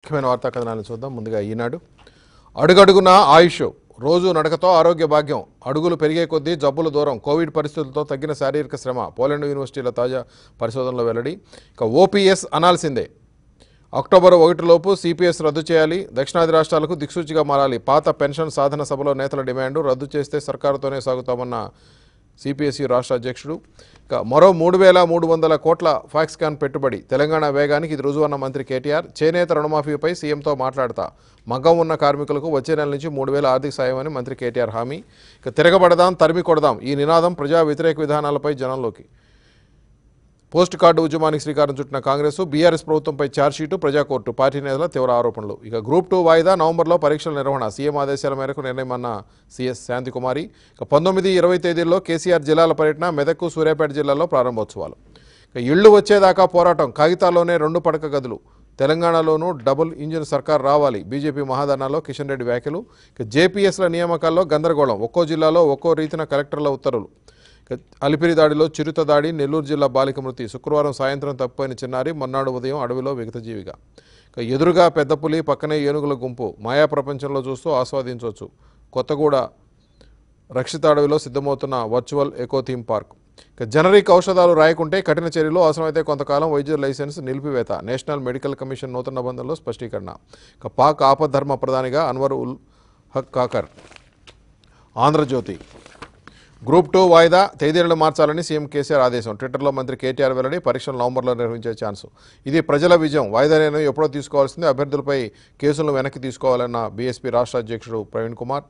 ముఖ్యమైన వార్తా కథనాలను చూద్దాం ముందుగా ఈనాడు అడుగడుగున ఆయుష్ రోజు నడకతో ఆరోగ్య భాగ్యం అడుగులు పెరిగే కొద్దీ జబ్బులు దూరం కోవిడ్ పరిస్థితులతో తగ్గిన శారీరక శ్రమ పోలాండ్ యూనివర్సిటీల తాజా పరిశోధనలో వెల్లడి ఇక ఓపీఎస్ అనాల్సిందే అక్టోబర్ ఒకటిలోపు సిపిఎస్ రద్దు చేయాలి దక్షిణాది రాష్ట్రాలకు దిక్సూచిగా మారాలి పాత పెన్షన్ సాధన సభలో నేతల డిమాండ్ రద్దు చేస్తే సర్కారుతోనే సాగుతామన్న సిపిఎస్సి రాష్ట్ర అధ్యక్షుడు ఇక మరో మూడు వేల మూడు వందల కోట్ల ఫాక్స్కాన్ పెట్టుబడి తెలంగాణ వేగానికి ఇది రుజువన్న మంత్రి కేటీఆర్ చేనేత రుణమాఫీపై సీఎంతో మాట్లాడతా మగ్గం ఉన్న కార్మికులకు వచ్చే నెల నుంచి మూడు వేల ఆర్థిక సాయం అని మంత్రి కేటీఆర్ హామీ ఇక తిరగబడదాం తరిమి కొడదాం ఈ నినాదం ప్రజా వ్యతిరేక విధానాలపై జనంలోకి పోస్ట్ కార్డు ఉద్యమానికి శ్రీకారం చుట్టిన కాంగ్రెస్ బీఆర్ఎస్ ప్రభుత్వంపై ఛార్జ్షీటు ప్రజాకోర్టు పార్టీ నేతల తీవ్ర ఆరోపణలు ఇక గ్రూప్ టూ వాయిదా నవంబర్లో పరీక్షల నిర్వహణ సీఎం ఆదేశాల మేరకు నిర్ణయం అన్న సీఎస్ శాంతికుమారి ఇక పంతొమ్మిది ఇరవై తేదీల్లో కేసీఆర్ జిల్లాల పర్యటన మెదక్ సూర్యాపేట జిల్లాలో ప్రారంభోత్సవాలు ఇక ఇళ్లు వచ్చేదాకా పోరాటం కాగితాల్లోనే రెండు పడక గదులు తెలంగాణలోనూ డబుల్ ఇంజిన్ సర్కార్ రావాలి బీజేపీ మహాధర్నాలో కిషన్ రెడ్డి వ్యాఖ్యలు ఇక జేపీఎస్ల నియామకాల్లో గందరగోళం ఒక్కో జిల్లాలో ఒక్కో రీతిన కలెక్టర్ల ఉత్తర్వులు ఇక అలిపిరి దాడిలో చిరుత దాడి నెల్లూరు జిల్లా బాలిక మృతి శుక్రవారం సాయంత్రం తప్పిపోయిన చిన్నారి మొన్నాడు ఉదయం అడవిలో విగతజీవిగా ఇక ఎదురుగా పెద్ద పులి పక్కనే ఏనుగుల గుంపు మాయా ప్రపంచంలో చూస్తూ ఆస్వాదించవచ్చు కొత్తగూడ రక్షిత అడవిలో సిద్ధమవుతున్న వర్చువల్ ఎకో థీమ్ పార్క్ ఇక జనరిక్ ఔషధాలు రాయకుంటే కఠిన చర్యలు అవసరమైతే కొంతకాలం వైద్యుల లైసెన్స్ నిలిపివేత నేషనల్ మెడికల్ కమిషన్ నూతన నిబంధనలో స్పష్టీకరణ ఇక పాక్ ఆపద్ధర్మ ప్రధానిగా అన్వర్ ఉల్ హక్ కాకర్ ఆంధ్రజ్యోతి గ్రూప్ టూ వాయిదా తేదీలను మార్చాలని సీఎం కేసీఆర్ ఆదేశం ట్విట్టర్లో మంత్రి కేటీఆర్ వెల్లడి పరీక్షలు నవంబర్లో నిర్వహించే ఛాన్స్ ఇది ప్రజల విజయం వాయిదా నిర్ణయం ఎప్పుడో తీసుకోవాల్సింది అభ్యర్థులపై కేసులను వెనక్కి తీసుకోవాలన్న బీఎస్పీ రాష్ట్ర అధ్యక్షుడు ప్రవీణ్ కుమార్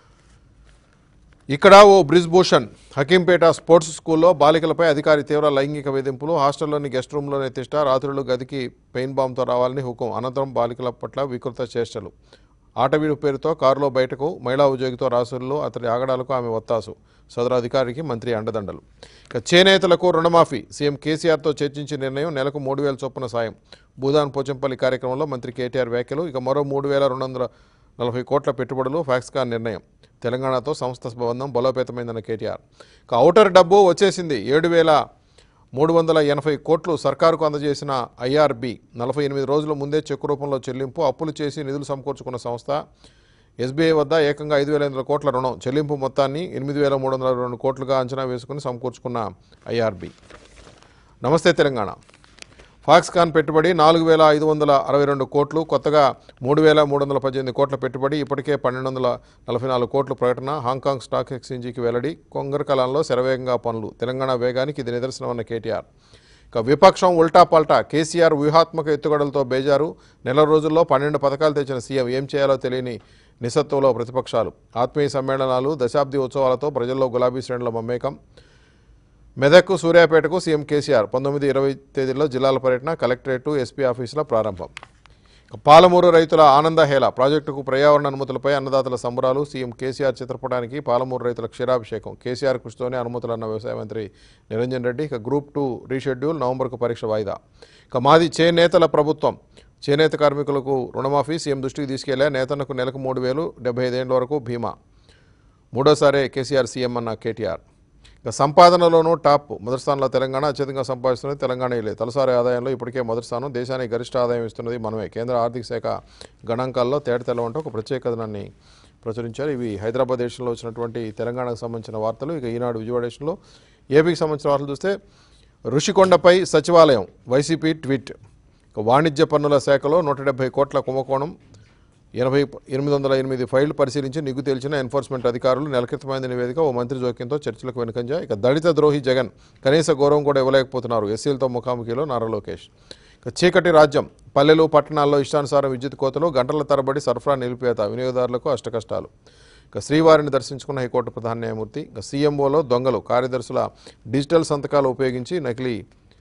ఇక్కడ ఓ బ్రిజ్ భూషణ్ హకీంపేట స్పోర్ట్స్ స్కూల్లో బాలికలపై అధికారి తీవ్ర లైంగిక వేధింపులు హాస్టల్లోని గెస్ట్ రూమ్లోనే తిష్ట రాత్రులు గదికి పెయిన్ బాంబ్తో రావాలని హుకుం అనంతరం బాలికల పట్ల వికృత చేష్టలు ఆటవీడు పేరుతో కారులో బయటకు మహిళా ఉద్యోగితో రాసుల్లో అతడి ఆగడాలకు ఆమె ఒత్తాసు సదరు అధికారికి మంత్రి అండదండలు ఇక చేనేతలకు రుణమాఫీ సీఎం కేసీఆర్తో చర్చించిన నిర్ణయం నెలకు మూడు వేల చొప్పున సాయం భూదాన్ పోచంపల్లి కార్యక్రమంలో మంత్రి కేటీఆర్ వ్యాఖ్యలు ఇక మరో మూడు వేల రెండు వందల నలభై కోట్ల పెట్టుబడులు ఫ్యాక్స్కాన్ నిర్ణయం తెలంగాణతో సంస్థ బంధం బలోపేతమైందన్న కేటీఆర్ ఇక ఔటర్ డబ్బు వచ్చేసింది ఏడు వేల మూడు వందల ఎనభై కోట్లు సర్కారుకు అందజేసిన ఐఆర్బి నలభై ఎనిమిది రోజుల ముందే చెక్కు రూపంలో చెల్లింపు అప్పులు చేసి నిధులు సమకూర్చుకున్న సంస్థ ఎస్బీఐ వద్ద ఏకంగా ఐదు వేల ఎనిమిది కోట్ల రుణం చెల్లింపు మొత్తాన్ని ఎనిమిది వేల మూడు వందల రెండు కోట్లుగా అంచనా వేసుకుని సమకూర్చుకున్న ఐఆర్బి నమస్తే తెలంగాణ ఫాక్స్కాన్ పెట్టుబడి నాలుగు వేల ఐదు వందల అరవై రెండు కోట్లు కొత్తగా మూడు వేల మూడు వందల పద్దెనిమిది కోట్ల పెట్టుబడి ఇప్పటికే పన్నెండు వందల నలభై నాలుగు కోట్ల ప్రకటన హాంకాంగ్ స్టాక్ ఎక్స్చేంజికి వెల్లడి కొంగరకాలంలో శరవేగంగా పనులు తెలంగాణ వేగానికి ఇది నిదర్శనమన్న కేటీఆర్ ఇక విపక్షం ఉల్టా పల్టా కేసీఆర్ వ్యూహాత్మక ఎత్తుగడలతో బేజారు నెల రోజుల్లో పన్నెండు పథకాలు తెచ్చిన సీఎం ఏం చేయాలో తెలియని నిస్సత్వంలో ప్రతిపక్షాలు ఆత్మీయ సమ్మేళనాలు దశాబ్ది ఉత్సవాలతో ప్రజల్లో గులాబీ శ్రేణుల మమేకం మెదక్ సూర్యాపేటకు సీఎం కేసీఆర్ పంతొమ్మిది ఇరవై తేదీల్లో జిల్లాల పర్యటన కలెక్టరేటు ఎస్పీ ఆఫీసుల ప్రారంభం ఇక పాలమూరు రైతుల ఆనందహేళ ప్రాజెక్టుకు పర్యావరణ అనుమతులపై అన్నదాతల సంబరాలు సీఎం కేసీఆర్ చిత్రపటానికి పాలమూరు రైతుల క్షీరాభిషేకం కేసీఆర్ కృషితోనే అనుమతులన్న వ్యవసాయ మంత్రి నిరంజన్ రెడ్డి ఇక గ్రూప్ టూ రీషెడ్యూల్ నవంబర్కు పరీక్ష వాయిదా ఇక మాది చేనేతల ప్రభుత్వం చేనేత కార్మికులకు రుణమాఫీ సీఎం దృష్టికి తీసుకెళ్లే నేతలకు నెలకు మూడు వేలు డెబ్బై ఐదేళ్ల వరకు బీమా మూడోసారే కేసీఆర్ సీఎం అన్న కేటీఆర్ ఇక సంపాదనలోనూ టాప్ మొదటి స్థానంలో తెలంగాణ అత్యధికంగా సంపాదిస్తున్నది తెలంగాణ ఇలే తలసారి ఆదాయంలో ఇప్పటికే మొదటి స్థానం దేశానికి గరిష్ట ఆదాయం ఇస్తున్నది మనమే కేంద్ర ఆర్థిక శాఖ గణాంకాల్లో తేట తెలవంటూ ఒక ప్రత్యేక కథనాన్ని ప్రచురించారు ఇవి హైదరాబాద్ దేశంలో వచ్చినటువంటి తెలంగాణకు సంబంధించిన వార్తలు ఇక ఈనాడు విజయవాడ దేశంలో ఏపీకి సంబంధించిన వార్తలు చూస్తే ఋషికొండపై సచివాలయం వైసీపీ ట్వీట్ ఇక వాణిజ్య పన్నుల శాఖలో నూట డెబ్బై కోట్ల కుంభకోణం ఎనభై ఎనిమిది వందల ఎనిమిది ఫైళ్లు పరిశీలించి నిగ్గు తేల్చిన ఎన్ఫోర్స్మెంట్ అధికారులు నెల క్రితమైన నివేదిక ఓ మంత్రి జోక్యంతో చర్చలకు వెనుకంజా ఇక దళిత ద్రోహి జగన్ కనీస గౌరవం కూడా ఇవ్వలేకపోతున్నారు ఎస్సీలతో ముఖాముఖిలో నారా లోకేష్ ఇక చీకటి రాజ్యం పల్లెలు పట్టణాల్లో ఇష్టానుసారం విద్యుత్ కోతలు గంటల తరబడి సరఫరా నిలిపివేత వినియోగదారులకు అష్టకష్టాలు ఇక శ్రీవారిని దర్శించుకున్న హైకోర్టు ప్రధాన న్యాయమూర్తి ఇక సీఎంఓలో దొంగలు కార్యదర్శుల డిజిటల్ సంతకాలు ఉపయోగించి నకిలీ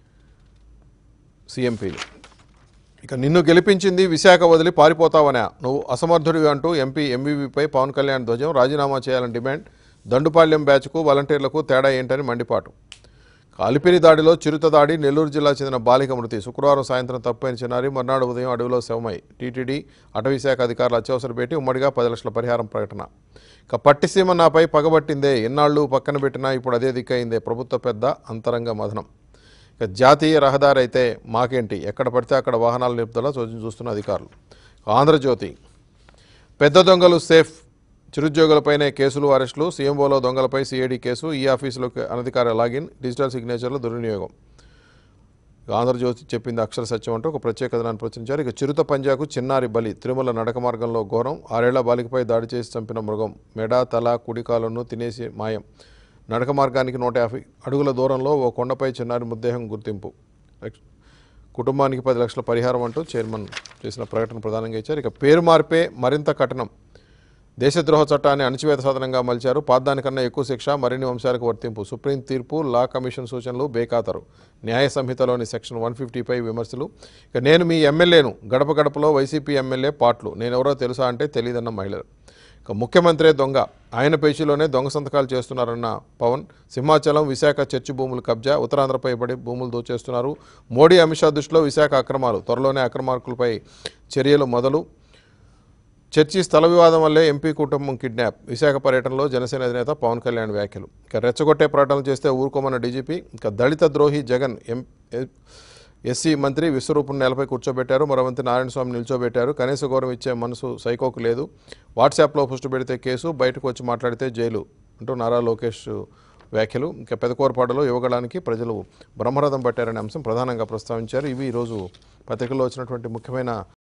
సీఎంపీలు ఇక నిన్ను గెలిపించింది విశాఖ వదిలి పారిపోతావనా నువ్వు అసమర్థుడివి అంటూ ఎంపీ ఎంవీవీపై పవన్ కళ్యాణ్ ధ్వజం రాజీనామా చేయాలని డిమాండ్ దండుపాళ్యం బ్యాచ్కు వాలంటీర్లకు తేడా ఏంటని మండిపాటు అలిపిరి దాడిలో చిరుత దాడి నెల్లూరు జిల్లా చెందిన బాలిక మృతి శుక్రవారం సాయంత్రం తప్పైన చిన్నారి మర్నాడు ఉదయం అడవిలో శవమై టీటీడీ అటవీశాఖ అధికారుల అత్యవసర భేటీ ఉమ్మడిగా పది లక్షల పరిహారం ప్రకటన ఇక పట్టిసీమ నాపై పగబట్టిందే ఎన్నాళ్ళు పక్కన పెట్టినా ఇప్పుడు అదే దిక్కయిందే ప్రభుత్వ పెద్ద అంతరంగ మథనం ఇక జాతీయ రహదారి అయితే మాకేంటి ఎక్కడ పడితే అక్కడ వాహనాల నిలుపుదల చూ- చూస్తున్న అధికారులు ఆంధ్రజ్యోతి పెద్ద దొంగలు సేఫ్ చిరుద్యోగులపైనే కేసులు అరెస్టులు సీఎంఓలో దొంగలపై సిఐడి కేసు ఈ ఆఫీసులోకి అనధికార లాగిన్ డిజిటల్ సిగ్నేచర్ల దుర్వినియోగం ఇక ఆంధ్రజ్యోతి చెప్పింది అక్షర సత్యం అంటూ ఒక ప్రత్యేక కథనాన్ని ప్రచురించారు ఇక చిరుత పంజాకు చిన్నారి బలి తిరుమల నడక మార్గంలో ఘోరం ఆరేళ్ల బాలికపై దాడి చేసి చంపిన మృగం మెడ తల కుడికాలను తినేసి మాయం నడక మార్గానికి నూట యాభై అడుగుల దూరంలో ఓ కొండపై చిన్నారి మృతదేహం గుర్తింపు లక్ష- కుటుంబానికి పది లక్షల పరిహారం అంటూ చైర్మన్ చేసిన ప్రకటన ప్రధానంగా ఇచ్చారు ఇక పేరు మార్పే మరింత కఠినం దేశద్రోహ చట్టాన్ని అణచివేత సాధనంగా మలిచారు పాదానికన్నా ఎక్కువ శిక్ష మరిన్ని అంశాలకు వర్తింపు సుప్రీం తీర్పు లా కమిషన్ సూచనలు బేఖాతరు న్యాయ సంహితలోని సెక్షన్ వన్ ఫిఫ్టీపై విమర్శలు ఇక నేను మీ ఎమ్మెల్యేను గడప గడపలో వైసీపీ ఎమ్మెల్యే పాట్లు నేనెవరో తెలుసా అంటే తెలియదన్న మహిళలు ఇక ముఖ్యమంత్రే దొంగ ఆయన పేచీలోనే దొంగ సంతకాలు చేస్తున్నారన్న పవన్ సింహాచలం విశాఖ చర్చి భూములు కబ్జా ఉత్తరాంధ్రపై పడి భూములు దోచేస్తున్నారు మోడీ అమిత్ షా దృష్టిలో విశాఖ అక్రమాలు త్వరలోనే అక్రమార్కులపై చర్యలు మొదలు చర్చి స్థల వివాదం వల్లే ఎంపీ కుటుంబం కిడ్నాప్ విశాఖ పర్యటనలో జనసేన అధినేత పవన్ కళ్యాణ్ వ్యాఖ్యలు ఇక రెచ్చగొట్టే ప్రకటనలు చేస్తే ఊరుకోమన్న డీజీపీ ఇక దళిత ద్రోహి జగన్ ఎం ఎ- ఎస్సీ మంత్రి విశ్వరూపుని నేలపై కూర్చోబెట్టారు మరొమంత్రి నారాయణ స్వామి నిల్చోబెట్టారు కనీస గౌరవం ఇచ్చే మనసు సైకోకు లేదు వాట్సాప్లో పోస్టు పెడితే కేసు బయటకు వచ్చి మాట్లాడితే జైలు అంటూ నారా లోకేష్ వ్యాఖ్యలు ఇంకా పెదకూరపాడులో యువగళానికి ప్రజలు బ్రహ్మరథం పట్టారనే అంశం ప్రధానంగా ప్రస్తావించారు ఇవి ఈరోజు పత్రికల్లో వచ్చినటువంటి ముఖ్యమైన